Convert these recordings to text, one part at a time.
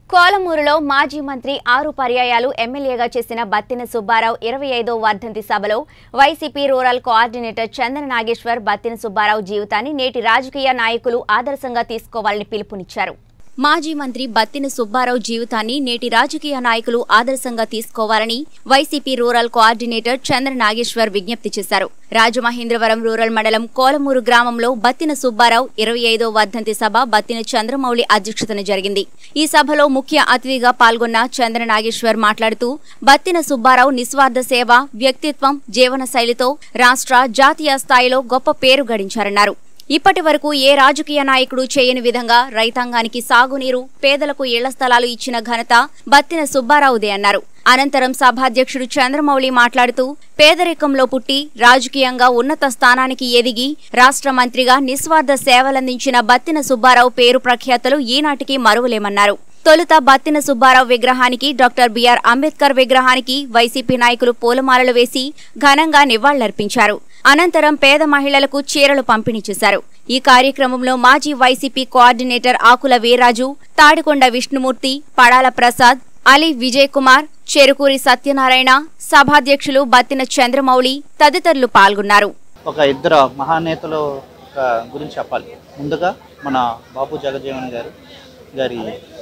కోలమూరులో మాజీ మంత్రి ఆరు పర్యాయాలు ఎమ్మెల్యేగా చేసిన బత్తిన సుబ్బారావు ఇరవై ఐదో వర్ధంతి సభలో వైసీపీ రూరల్ కోఆర్డినేటర్ చంద్ర నాగేశ్వర్ బత్తిన సుబ్బారావు జీవితాన్ని నేటి రాజకీయ నాయకులు ఆదర్శంగా తీసుకోవాలని పిలుపునిచ్చారు మాజీ మంత్రి బత్తిన సుబ్బారావు జీవితాన్ని నేటి రాజకీయ నాయకులు ఆదర్శంగా తీసుకోవాలని వైసీపీ రూరల్ కోఆర్డినేటర్ చంద్ర నాగేశ్వర్ విజ్ఞప్తి చేశారు రాజమహేంద్రవరం రూరల్ మండలం కోలమూరు గ్రామంలో బత్తిన సుబ్బారావు ఇరవై ఐదో వర్ధంతి సభ బత్తిన చంద్రమౌళి అధ్యక్షతన జరిగింది ఈ సభలో ముఖ్య అతిథిగా పాల్గొన్న చంద్ర నాగేశ్వర్ మాట్లాడుతూ బత్తిన సుబ్బారావు నిస్వార్థ సేవ వ్యక్తిత్వం జీవన శైలితో రాష్ట్ర జాతీయ స్థాయిలో గొప్ప పేరు గడించారన్నారు ఇప్పటి వరకు ఏ రాజకీయ నాయకుడు చేయని విధంగా రైతాంగానికి సాగునీరు పేదలకు ఇళ్ల స్థలాలు ఇచ్చిన ఘనత బత్తిన సుబ్బారావుదే అన్నారు అనంతరం సభాధ్యక్షుడు చంద్రమౌళి మాట్లాడుతూ పేదరికంలో పుట్టి రాజకీయంగా ఉన్నత స్థానానికి ఎదిగి రాష్ట్ర మంత్రిగా నిస్వార్థ సేవలందించిన బత్తిన సుబ్బారావు పేరు ప్రఖ్యాతలు ఈనాటికి మరువలేమన్నారు తొలుత బత్తిన సుబ్బారావు విగ్రహానికి డాక్టర్ బిఆర్ అంబేద్కర్ విగ్రహానికి వైసీపీ నాయకులు పూలమాలలు వేసి ఘనంగా నివాళులర్పించారు అనంతరం పేద మహిళలకు చీరలు పంపిణీ చేశారు ఈ కార్యక్రమంలో మాజీ వైసీపీ కోఆర్డినేటర్ ఆకుల వీర్రాజు తాడికొండ విష్ణుమూర్తి పడాల ప్రసాద్ అలీ విజయ్ కుమార్ చెరుకూరి సత్యనారాయణ సభాధ్యక్షులు బత్తిన చంద్రమౌళి తదితరులు పాల్గొన్నారు ఒక ఇద్దరు మహానేతలు ఒక గురించి చెప్పాలి ముందుగా మన బాబు జగజీవన్ గారు గారి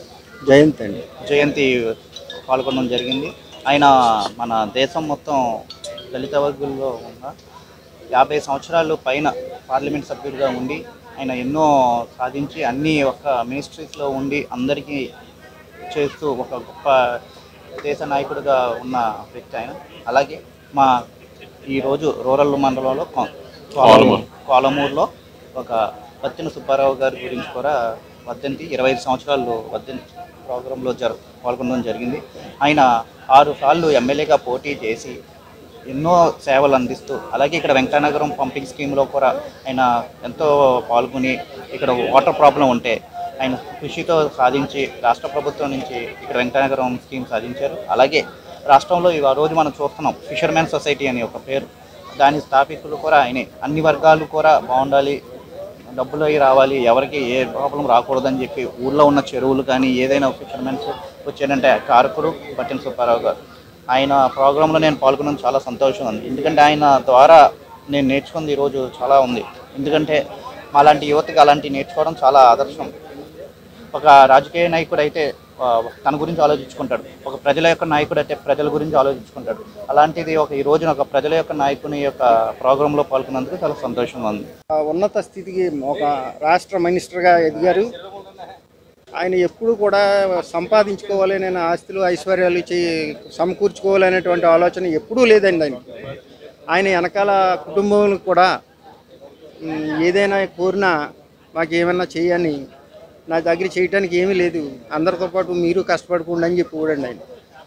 జయంత్ అండి జయంతి పాల్గొనడం జరిగింది ఆయన మన దేశం మొత్తం దళిత వర్గుల్లో ఉన్న యాభై సంవత్సరాలు పైన పార్లమెంట్ సభ్యుడిగా ఉండి ఆయన ఎన్నో సాధించి అన్ని ఒక మినిస్ట్రీస్లో ఉండి అందరికీ చేస్తూ ఒక గొప్ప దేశ నాయకుడిగా ఉన్న వ్యక్తి ఆయన అలాగే మా ఈరోజు రూరల్ మండలంలో కొ- కోలమూరు కోలమూరులో ఒక పత్తిన సుబ్బారావు గారి గురించి కూడా వర్ధంతి ఇరవై ఐదు సంవత్సరాలు వర్ధంతి ప్రోగ్రాంలో జరు పాల్గొనడం జరిగింది ఆయన ఆరు సార్లు ఎమ్మెల్యేగా పోటీ చేసి ఎన్నో సేవలు అందిస్తూ అలాగే ఇక్కడ వెంకటనగరం పంపింగ్ స్కీమ్లో కూడా ఆయన ఎంతో పాల్గొని ఇక్కడ వాటర్ ప్రాబ్లం ఉంటే ఆయన కృషితో సాధించి రాష్ట్ర ప్రభుత్వం నుంచి ఇక్కడ వెంకటనగరం స్కీమ్ సాధించారు అలాగే రాష్ట్రంలో ఈ రోజు మనం చూస్తున్నాం ఫిషర్మెన్ సొసైటీ అని ఒక పేరు దాని స్థాపికులు కూడా ఆయనే అన్ని వర్గాలు కూడా బాగుండాలి డబ్బులు అవి రావాలి ఎవరికి ఏ ప్రాబ్లం రాకూడదని చెప్పి ఊళ్ళో ఉన్న చెరువులు కానీ ఏదైనా ఫిషర్మెన్స్ వచ్చారంటే కారకుడు పట్టిన సుబ్బారావు గారు ఆయన ప్రోగ్రాంలో నేను పాల్గొనడం చాలా సంతోషం ఉంది ఎందుకంటే ఆయన ద్వారా నేను నేర్చుకుంది ఈరోజు చాలా ఉంది ఎందుకంటే మాలాంటి యువతకి అలాంటి నేర్చుకోవడం చాలా ఆదర్శం ఒక రాజకీయ నాయకుడు అయితే ఆ, తన గురించి ఆలోచించుకుంటాడు ఒక ప్రజల యొక్క నాయకుడు అయితే ప్రజల గురించి ఆలోచించుకుంటాడు అలాంటిది ఒక ఈ రోజున ఒక ప్రజల యొక్క నాయకుని యొక్క ప్రోగ్రాంలో పాల్గొన్నందుకు చాలా సంతోషంగా ఉంది ఆ ఉన్నత స్థితికి ఒక రాష్ట్ర మినిస్టర్గా ఎదిగారు ఆయన ఎప్పుడు కూడా సంపాదించుకోవాలనే ఆస్తులు ఐశ్వర్యాలు చే సమకూర్చుకోవాలనేటువంటి ఆలోచన ఎప్పుడూ లేదండి ఆయన ఆయన వెనకాల కుటుంబం కూడా ఉమ్, ఏదైనా కోరినా మాకు ఏమన్నా చేయని నా దగ్గర చేయటానికి ఏమీ లేదు అందరితో పాటు మీరు కష్టపడకుండా అని చెప్పి కూడా ఆయన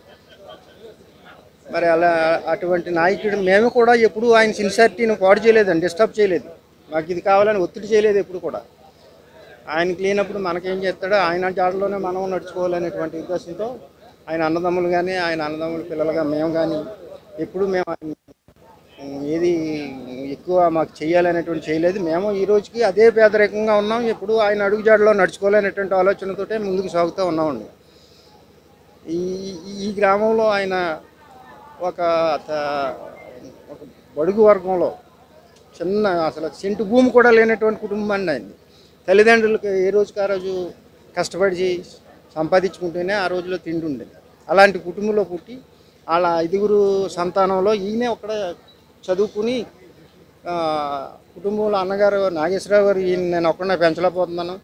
మరి అలా అటువంటి నాయకుడు మేము కూడా ఎప్పుడు ఆయన సిన్సియారిటీని పాడు చేయలేదండి డిస్టర్బ్ చేయలేదు మాకు ఇది కావాలని ఒత్తిడి చేయలేదు ఎప్పుడు కూడా ఆయనకి లేనప్పుడు మనకేం చేస్తాడో ఆయన జాడలోనే మనం నడుచుకోవాలనేటువంటి ఉద్దేశంతో ఆయన అన్నదమ్ములు కానీ ఆయన అన్నదమ్ముల పిల్లలుగా మేము కానీ ఎప్పుడు మేము ఆయన ఏది ఎక్కువ మాకు చేయాలనేటువంటి చేయలేదు మేము ఈ రోజుకి అదే పేదరికంగా ఉన్నాం ఎప్పుడు ఆయన అడుగుజాడలో నడుచుకోవాలనేటువంటి ఆలోచనతోటే ముందుకు సాగుతూ ఉన్నామండి ఈ ఈ గ్రామంలో ఆయన ఒక త- ఒక బడుగు వర్గంలో చిన్న అసలు సెంటు భూమి కూడా లేనటువంటి కుటుంబం అండి ఆయన తల్లిదండ్రులకు ఏ రోజుకి ఆ రోజు కష్టపడి చేసి సంపాదించుకుంటేనే ఆ రోజులో తిండి ఉండేది అలాంటి కుటుంబంలో పుట్టి వాళ్ళ ఐదుగురు సంతానంలో ఈయనే ఒక్కడ చదువుకుని ఆ, కుటుంబంలో అన్నగారు నాగేశ్వరరావు గారు ఈయన నేను ఒక్కడే పెంచలేకపోతున్నాను